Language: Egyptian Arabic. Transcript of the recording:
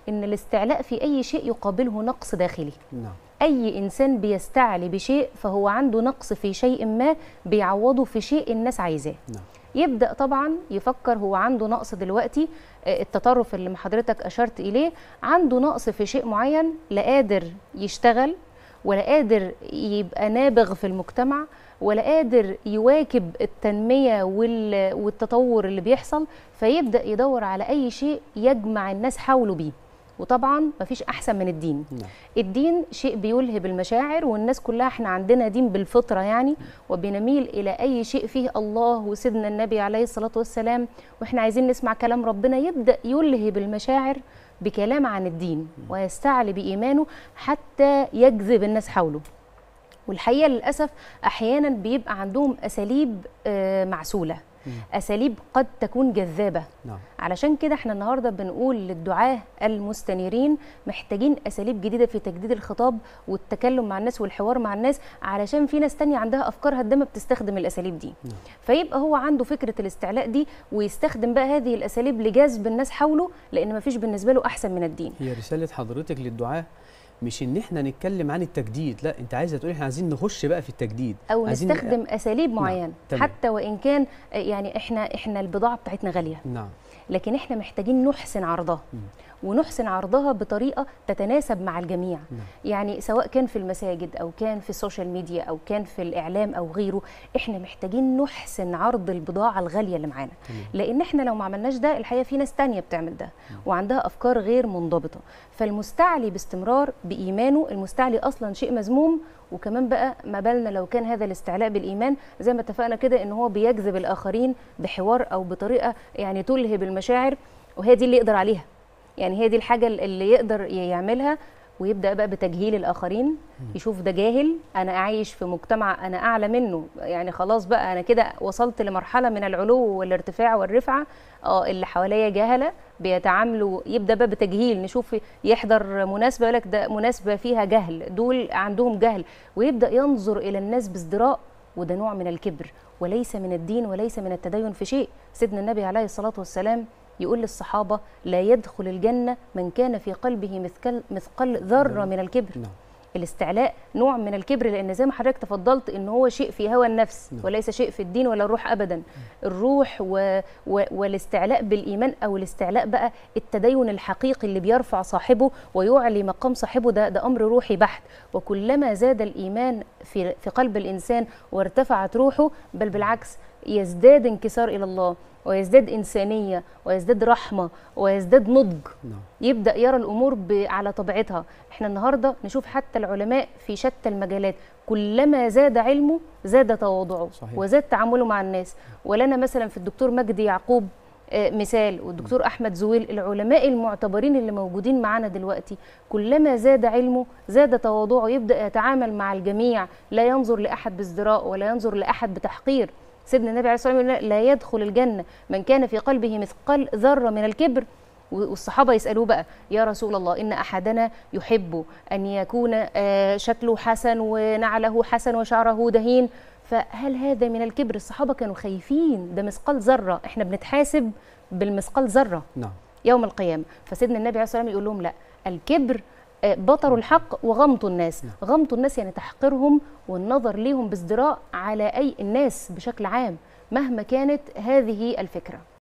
ان الاستعلاء في اي شيء يقابله نقص داخلي نعم اي انسان بيستعلي بشيء فهو عنده نقص في شيء ما بيعوضه في شيء الناس عايزاه نعم يبدا طبعا يفكر هو عنده نقص دلوقتي آه، التطرف اللي حضرتك اشرت اليه عنده نقص في شيء معين لا قادر يشتغل ولا قادر يبقى نابغ في المجتمع ولا قادر يواكب التنميه وال- والتطور اللي بيحصل فيبدا يدور على اي شيء يجمع الناس حوله بيه وطبعا مفيش احسن من الدين نعم الدين شيء بيلهب المشاعر والناس كلها احنا عندنا دين بالفطره يعني وبنميل الى اي شيء فيه الله وسيدنا النبي عليه الصلاه والسلام واحنا عايزين نسمع كلام ربنا يبدا يلهب المشاعر بكلام عن الدين ويستعلي بايمانه حتى يجذب الناس حوله والحقيقه للاسف احيانا بيبقى عندهم اساليب آه، معسوله مم. اساليب قد تكون جذابه نعم علشان كده احنا النهارده بنقول للدعاه المستنيرين محتاجين اساليب جديده في تجديد الخطاب والتكلم مع الناس والحوار مع الناس علشان في ناس تانية عندها افكار هدامه بتستخدم الاساليب دي نعم. فيبقى هو عنده فكره الاستعلاء دي ويستخدم بقى هذه الاساليب لجذب الناس حوله لان مفيش بالنسبه له احسن من الدين هي رسالة حضرتك للدعاة مش ان احنا نتكلم عن التجديد لا انت عايزه تقولي احنا عايزين نخش بقى في التجديد او عايزين نستخدم اساليب نعم، معينه تمام. حتى وان كان آه، يعني احنا احنا البضاعه بتاعتنا غاليه نعم لكن احنا محتاجين نحسن عرضها مم. ونحسن عرضها بطريقه تتناسب مع الجميع نعم يعني سواء كان في المساجد او كان في السوشيال ميديا او كان في الاعلام او غيره احنا محتاجين نحسن عرض البضاعه الغاليه اللي معانا تمام لان احنا لو ما عملناش ده الحقيقه في ناس تانية بتعمل ده وعندها افكار غير منضبطه فالمستعلي باستمرار بايمانه المستعلي اصلا شيء مذموم وكمان بقى ما بالنا لو كان هذا الاستعلاء بالايمان زي ما اتفقنا كده ان هو بيجذب الاخرين بحوار او بطريقه يعني تلهب المشاعر وهي دي اللي يقدر عليها يعني هي دي الحاجه اللي يقدر يعملها ويبدا بقى بتجهيل الاخرين يشوف ده جاهل انا عايش في مجتمع انا اعلى منه يعني خلاص بقى انا كده وصلت لمرحله من العلو والارتفاع والرفعه اه اللي حواليا جهله بيتعاملوا يبدا بقى بتجهيل نشوف يحضر مناسبه يقول لك ده مناسبه فيها جهل دول عندهم جهل ويبدا ينظر الى الناس بازدراء وده نوع من الكبر وليس من الدين وليس من التدين في شيء سيدنا النبي عليه الصلاه والسلام يقول للصحابه لا يدخل الجنه من كان في قلبه مثقال مثقال ذره من الكبر نعم الاستعلاء نوع من الكبر لان زي ما حضرتك تفضلت ان هو شيء في هوى النفس نعم. وليس شيء في الدين ولا الروح ابدا الروح و... و... والاستعلاء بالايمان او الاستعلاء بقى التدين الحقيقي اللي بيرفع صاحبه ويعلي مقام صاحبه ده ده امر روحي بحت وكلما زاد الايمان في في قلب الانسان وارتفعت روحه بل بالعكس يزداد انكسار الى الله ويزداد انسانيه ويزداد رحمه ويزداد نضج نعم يبدا يرى الامور ب- على طبيعتها احنا النهارده نشوف حتى العلماء في شتى المجالات كلما زاد علمه زاد تواضعه صحيح. وزاد تعامله مع الناس ولنا مثلا في الدكتور مجدي يعقوب آه، مثال والدكتور احمد زويل العلماء المعتبرين اللي موجودين معانا دلوقتي كلما زاد علمه زاد تواضعه يبدا يتعامل مع الجميع لا ينظر لاحد بازدراء ولا ينظر لاحد بتحقير سيدنا النبي عليه الصلاه والسلام يقول لا يدخل الجنه من كان في قلبه مثقال ذره من الكبر والصحابه يسالوه بقى يا رسول الله ان احدنا يحب ان يكون آه، شكله حسن ونعله حسن وشعره دهين فهل هذا من الكبر الصحابه كانوا خايفين ده مثقال ذره احنا بنتحاسب بالمثقال ذره نعم يوم القيامه فسيدنا النبي عليه الصلاه والسلام يقول لهم لا الكبر آه، بطر الحق وغمط الناس غمط الناس يعني تحقيرهم والنظر ليهم بازدراء على اي الناس بشكل عام مهما كانت هذه الفكره